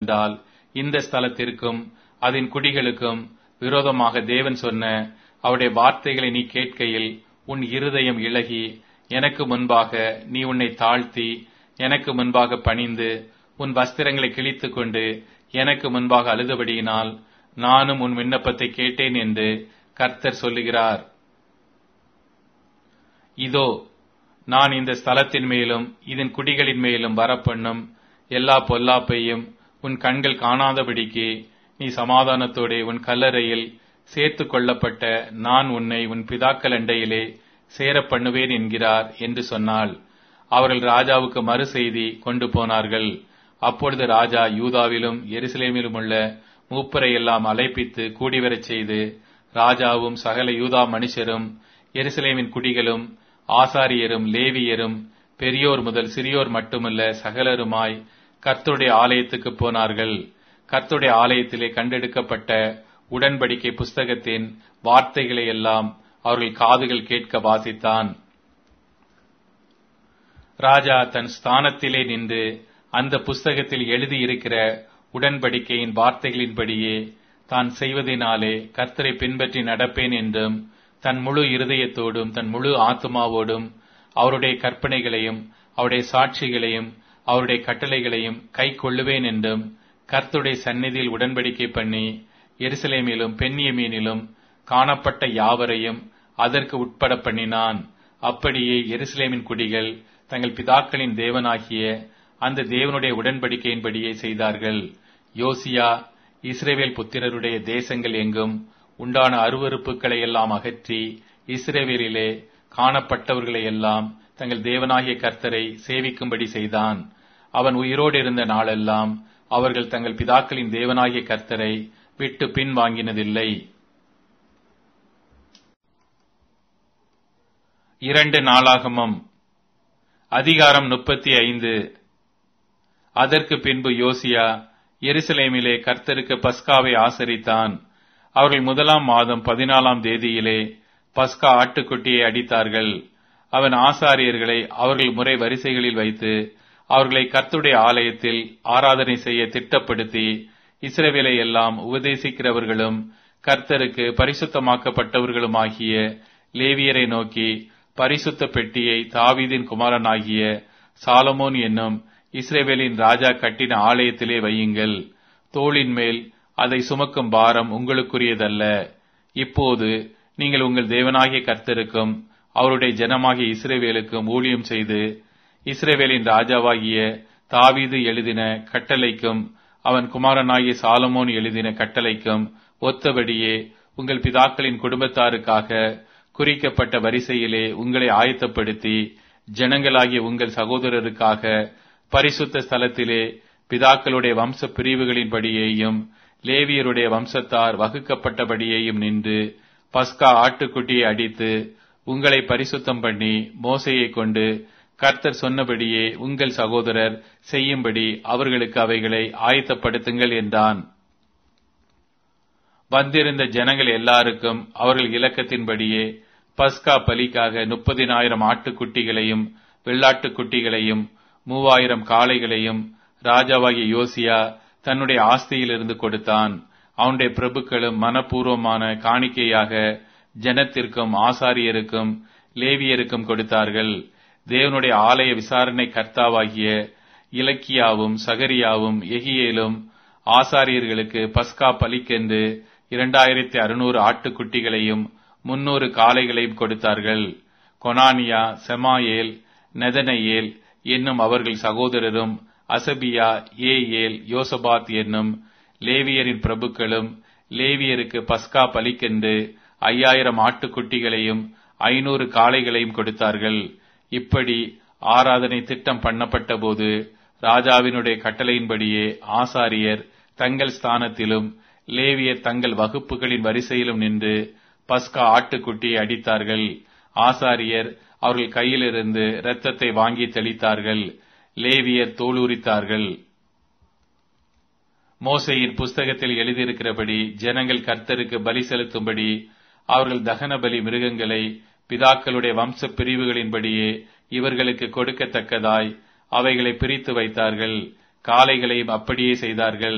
என்றால் இந்த ஸ்தலத்திற்கும் அதன் குடிகளுக்கும் விரோதமாக தேவன் சொன்ன அவருடைய வார்த்தைகளை நீ கேட்கையில் உன் இருதயம் இழகி எனக்கு முன்பாக நீ உன்னை தாழ்த்தி எனக்கு முன்பாக பணிந்து உன் வஸ்திரங்களை கிழித்துக் கொண்டு எனக்கு முன்பாக அழுதபடியினால் நானும் உன் விண்ணப்பத்தை கேட்டேன் என்று கர்த்தர் சொல்லுகிறார் இதோ நான் இந்த ஸ்தலத்தின் மேலும் இதன் குடிகளின் மேலும் வரப்பண்ணும் எல்லா பொல்லாப்பையும் உன் கண்கள் காணாதபடிக்கு நீ சமாதானத்தோடே உன் கல்லறையில் சேர்த்து கொள்ளப்பட்ட நான் உன்னை உன் பிதாக்கள் அண்டையிலே சேர பண்ணுவேன் என்கிறார் என்று சொன்னாள் அவர்கள் ராஜாவுக்கு மறு செய்தி கொண்டு போனார்கள் அப்பொழுது ராஜா யூதாவிலும் எருசலேமிலும் உள்ள மூப்பரை எல்லாம் அழைப்பித்து கூடிவரச் செய்து ராஜாவும் சகல யூதா மனுஷரும் எருசலேமின் குடிகளும் ஆசாரியரும் லேவியரும் பெரியோர் முதல் சிறியோர் மட்டுமல்ல சகலருமாய் கர்த்தருடைய ஆலயத்துக்கு போனார்கள் கர்த்தருடைய ஆலயத்திலே கண்டெடுக்கப்பட்ட உடன்படிக்கை புஸ்தகத்தின் வார்த்தைகளை எல்லாம் அவர்கள் காதுகள் கேட்க வாசித்தான் ராஜா தன் ஸ்தானத்திலே நின்று அந்த புஸ்தகத்தில் எழுதியிருக்கிற உடன்படிக்கையின் வார்த்தைகளின்படியே தான் செய்வதனாலே கர்த்தரை பின்பற்றி நடப்பேன் என்றும் தன் முழு இருதயத்தோடும் தன் முழு ஆத்மாவோடும் அவருடைய கற்பனைகளையும் அவருடைய சாட்சிகளையும் அவருடைய கட்டளைகளையும் கை கொள்ளுவேன் என்றும் கர்த்தருடைய சந்நிதியில் உடன்படிக்கை பண்ணி எருசலேமிலும் பெண்ணியமீனிலும் காணப்பட்ட யாவரையும் அதற்கு உட்பட பண்ணினான் அப்படியே எருசலேமின் குடிகள் தங்கள் பிதாக்களின் தேவனாகிய அந்த தேவனுடைய உடன்படிக்கையின்படியே செய்தார்கள் யோசியா இஸ்ரேவேல் புத்திரருடைய தேசங்கள் எங்கும் உண்டான அருவறுப்புகளை எல்லாம் அகற்றி இஸ்ரேவேலிலே காணப்பட்டவர்களை எல்லாம் தங்கள் தேவனாகிய கர்த்தரை சேவிக்கும்படி செய்தான் அவன் உயிரோடு இருந்த நாளெல்லாம் அவர்கள் தங்கள் பிதாக்களின் தேவனாகிய கர்த்தரை விட்டு பின் வாங்கினதில்லை இரண்டு நாளாகமம் அதிகாரம் முப்பத்தி ஐந்து அதற்கு பின்பு யோசியா எருசலேமிலே கர்த்தருக்கு பஸ்காவை ஆசரித்தான் அவர்கள் முதலாம் மாதம் பதினாலாம் தேதியிலே பஸ்கா ஆட்டுக்குட்டியை அடித்தார்கள் அவன் ஆசாரியர்களை அவர்கள் முறை வரிசைகளில் வைத்து அவர்களை கர்த்துடைய ஆலயத்தில் ஆராதனை செய்ய திட்டப்படுத்தி இஸ்ரவேலை எல்லாம் உபதேசிக்கிறவர்களும் கர்த்தருக்கு பரிசுத்தமாக்கப்பட்டவர்களுமாகிய லேவியரை நோக்கி பரிசுத்த பெட்டியை தாவீதின் குமாரனாகிய சாலமோன் என்னும் இஸ்ரேவேலின் ராஜா கட்டின ஆலயத்திலே வையுங்கள் தோளின் மேல் அதை சுமக்கும் பாரம் உங்களுக்குரியதல்ல இப்போது நீங்கள் உங்கள் தேவனாகிய கர்த்தருக்கும் அவருடைய ஜனமாகிய இஸ்ரேவேலுக்கும் ஊழியம் செய்து இஸ்ரேவேலின் ராஜாவாகிய தாவீது எழுதின கட்டளைக்கும் அவன் குமாரனாகிய சாலமோன் எழுதின கட்டளைக்கும் ஒத்தபடியே உங்கள் பிதாக்களின் குடும்பத்தாருக்காக குறிக்கப்பட்ட வரிசையிலே உங்களை ஆயத்தப்படுத்தி ஜனங்களாகிய உங்கள் சகோதரருக்காக பரிசுத்த ஸ்தலத்திலே பிதாக்களுடைய வம்ச பிரிவுகளின்படியேயும் லேவியருடைய வம்சத்தார் வகுக்கப்பட்டபடியேயும் நின்று பஸ்கா ஆட்டுக்குட்டியை அடித்து உங்களை பரிசுத்தம் பண்ணி மோசையை கொண்டு கர்த்தர் சொன்னபடியே உங்கள் சகோதரர் செய்யும்படி அவர்களுக்கு அவைகளை ஆயத்தப்படுத்துங்கள் என்றான் வந்திருந்த ஜனங்கள் எல்லாருக்கும் அவர்கள் இலக்கத்தின்படியே பஸ்கா பலிக்காக முப்பதினாயிரம் ஆட்டுக்குட்டிகளையும் வெள்ளாட்டுக் குட்டிகளையும் மூவாயிரம் காளைகளையும் ராஜாவாகிய யோசியா தன்னுடைய ஆஸ்தியிலிருந்து கொடுத்தான் அவனுடைய பிரபுக்களும் மனப்பூர்வமான காணிக்கையாக ஜனத்திற்கும் ஆசாரியருக்கும் லேவியருக்கும் கொடுத்தார்கள் தேவனுடைய ஆலய விசாரணை கர்த்தாவாகிய இலக்கியாவும் சகரியாவும் எகியேலும் ஆசாரியர்களுக்கு பஸ்கா பலிக்கென்று இரண்டாயிரத்தி அறுநூறு ஆட்டுக்குட்டிகளையும் முன்னூறு காளைகளையும் கொடுத்தார்கள் கொனானியா செமாயேல் நெதனையேல் என்னும் அவர்கள் சகோதரரும் அசபியா ஏ ஏல் யோசபாத் என்னும் லேவியரின் பிரபுக்களும் லேவியருக்கு பஸ்கா பலிக்கென்று ஐயாயிரம் ஆட்டுக்குட்டிகளையும் ஐநூறு காளைகளையும் கொடுத்தார்கள் இப்படி ஆராதனை திட்டம் பண்ணப்பட்ட போது ராஜாவினுடைய கட்டளையின்படியே ஆசாரியர் தங்கள் ஸ்தானத்திலும் லேவியர் தங்கள் வகுப்புகளின் வரிசையிலும் நின்று பஸ்கா ஆட்டுக்குட்டியை அடித்தார்கள் ஆசாரியர் அவர்கள் கையிலிருந்து இரத்தத்தை வாங்கி தெளித்தார்கள் லேவியர் தோலுரித்தார்கள் மோசையின் புஸ்தகத்தில் எழுதியிருக்கிறபடி ஜனங்கள் கர்த்தருக்கு பலி செலுத்தும்படி அவர்கள் தகன பலி மிருகங்களை பிதாக்களுடைய வம்ச பிரிவுகளின்படியே இவர்களுக்கு கொடுக்கத்தக்கதாய் அவைகளை பிரித்து வைத்தார்கள் காளைகளையும் அப்படியே செய்தார்கள்